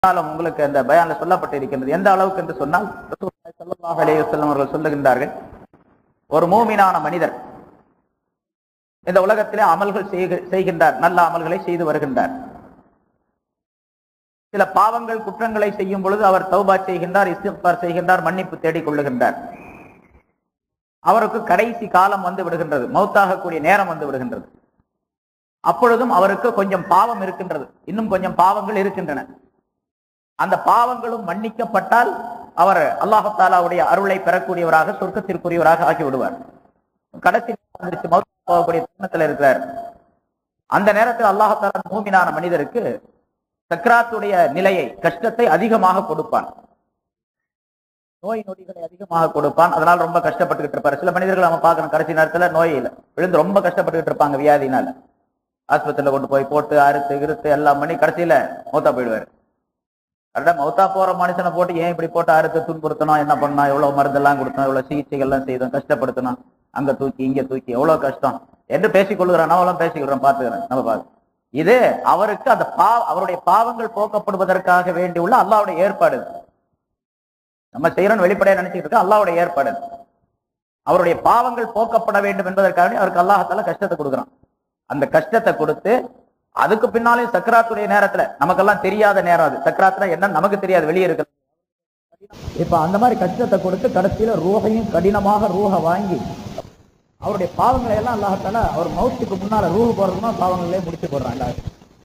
காலம் உங்களுக்கு அந்த பயான்ல சொல்லப்பட்டிருக்கின்றது எந்த அளவுக்கு என்று சொன்னால் ரசூலுல்லாஹி ஸல்லல்லாஹு அலைஹி வஸல்லம் அவர்கள் சொல்லுகின்றார்கள் ஒரு மூமினான மனிதர் இந்த உலகத்திலே அமல்கள் செய்க- செய்கின்றார் நல்ல அமல்களை செய்து வருகின்றார் சில பாவங்கள் குற்றங்களை செய்யும் பொழுது அவர் தௌபா செய்கின்றார் இஸ்திக்பார் செய்கின்றார் மன்னிப்பு தேடிக் கொள்ளுகின்றார் அவருக்கு கடைசி காலம் வந்து விடுகின்றது மௌத்தாகக்கூடிய நேரம் வந்து விடுகின்றது அப்பொழுதும் அவருக்கு கொஞ்சம் பாவம் இருக்கின்றது இன்னும் கொஞ்சம் பாவங்கள் இருக்கின்றன அந்த பாவங்களும் மன்னிக்கப்பட்டால் அவர் அல்லாஹாலாவுடைய அருளை பெறக்கூடியவராக சொர்க்கத்திற்குரியவராக ஆக்கி விடுவார் கடைசி நேரம் வந்துருச்சு, மௌத்தா போகக்கூடிய தருணத்தில் இருக்கிறார் அந்த நேரத்தில் அல்லாஹாலா மூமினான மனிதருக்கு சக்கராத்துடைய நிலையை கஷ்டத்தை அதிகமாக கொடுப்பான் நோய் நொடிகளை அதிகமாக கொடுப்பான் அதனால ரொம்ப கஷ்டப்பட்டுக்கிட்டு இருப்பாரு சில மனிதர்கள் நம்ம பார்க்கணும் கடைசி நேரத்துல நோயில விழுந்து ரொம்ப கஷ்டப்பட்டுக்கிட்டு இருப்பாங்க வியாதினால ஆஸ்பத்திரியில கொண்டு போய் போட்டு அறுத்து கிறுத்து எல்லாம் பண்ணி கடைசியில மௌத்தா போயிடுவாரு கரெக்டா மௌத்தா போற மனுஷனை போட்டு ஏன் இப்படி போட்டு அறுத்து துன்புறுத்தணும் என்ன பண்ணா எவ்வளவு மருந்தெல்லாம் கொடுத்தோம் எவ்வளவு சிகிச்சைகள் எல்லாம் செய்தோம் கஷ்டப்படுத்தணும் அங்க தூக்கி இங்க தூக்கி எவ்வளவு கஷ்டம் என்று பேசிக் கொள்கிறோம் நம்மளும் பேசிக்கிறோம் பாத்துக்கிறேன் நம்ம பாத்து இது அவருக்கு அந்த பா அவருடைய பாவங்கள் போக்கப்படுவதற்காக வேண்டியுள்ள அல்லாவுடைய ஏற்பாடு இது. நம்ம செய்யறோம் வெளிப்படையா நினைச்சிட்டு இருக்கோம் அல்லாவுடைய ஏற்பாடு இது. அவருடைய பாவங்கள் போக்கப்பட வேண்டும் என்பதற்காக அவருக்கு அல்லாஹத்தால கஷ்டத்தை கொடுக்குறான் அந்த கஷ்டத்தை கொடுத்து அதுக்கு பின்னாலே சக்கராத்துடைய நேரத்துல நமக்கெல்லாம் தெரியாத நேரம் அது சக்கராத்துல என்ன நமக்கு தெரியாது வெளியே இருக்கு இப்ப அந்த மாதிரி கஷ்டத்தை கொடுத்து கடைசியில ரூஹையும் கடினமாக ரூஹ வாங்கி அவருடைய பாவங்களை எல்லாம் அல்லாஹத்தால அவர் மௌத்துக்கு முன்னால ரூஹ் போறதுமா பாவங்களே முடிச்சு போடுறாங்க